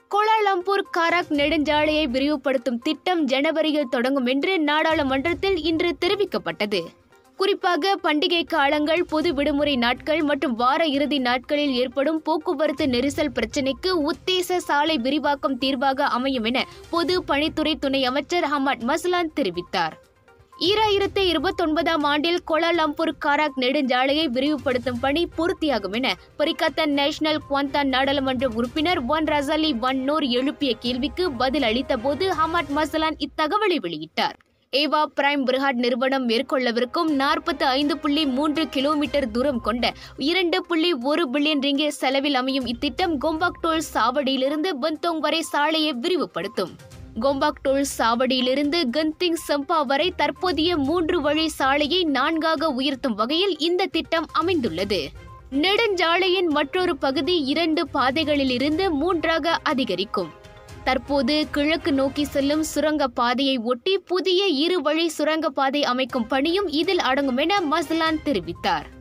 Kuala Lumpur Karak நெடுஞ்சாலையை விரிவுபடுத்தும் திட்டம் ஜனவரியில் தொடங்கும் என்று நாடாளுமன்றத்தில் இன்று தெரிவிக்கப்பட்டது குறிப்பாக பண்டிகை காலங்கள் பொது விடுமுறை நாட்கள் மற்றும் வார இறுதி நாட்களில் ஏற்படும் போக்குவரத்து நெரிசல் பிரச்சினைக்கு உத்தேச சாலை விரிவாக்கம் தீர்வாக அமையும் என பொது பணித்துறை துணை அமைச்சர் ஹமட் மஸ்லான் தெரிவித்தார் ஈராயிரத்து இருபத்தொன்பதாம் ஆண்டில் கோலாலம்பூர் காராக் நெடுஞ்சாலையை விரிவுபடுத்தும் பணி பூர்த்தியாகும் என பரிகத்தன் நேஷனல் குவாந்தான் நாடாளுமன்ற உறுப்பினர் ஒன் ரசலி ஒன் நூர் எழுப்பிய கேள்விக்கு பதில் அளித்தபோது ஹமட் மசலான் இத்தகவலை வெளியிட்டார் ஏவா பிரைம் பிரிஹாட் நிறுவனம் மேற்கொள்ளவிருக்கும் நாற்பத்தி ஐந்து புள்ளி மூன்று கிலோமீட்டர் தூரம் கொண்ட இரண்டு புள்ளி ஒரு பில்லியன் ரிங்கே செலவில் அமையும் இத்திட்டம் கோம்பாக் டோல் சாவடியிலிருந்து பந்தோங் வரை சாலையை விரிவுபடுத்தும் கோம்பாக் டோல் சாவடியிலிருந்து கந்திங் சம்பா வரை தற்போதைய மூன்று வழி சாலையை நான்காக உயர்த்தும் வகையில் இந்த திட்டம் அமைந்துள்ளது நெடுஞ்சாலையின் மற்றொரு பகுதி இரண்டு பாதைகளிலிருந்து மூன்றாக அதிகரிக்கும் தற்போது கிழக்கு நோக்கி செல்லும் சுரங்க பாதையை ஒட்டி புதிய இரு வழி சுரங்க பாதை அமைக்கும் பணியும் இதில் அடங்கும் என மஸ்லான் தெரிவித்தார்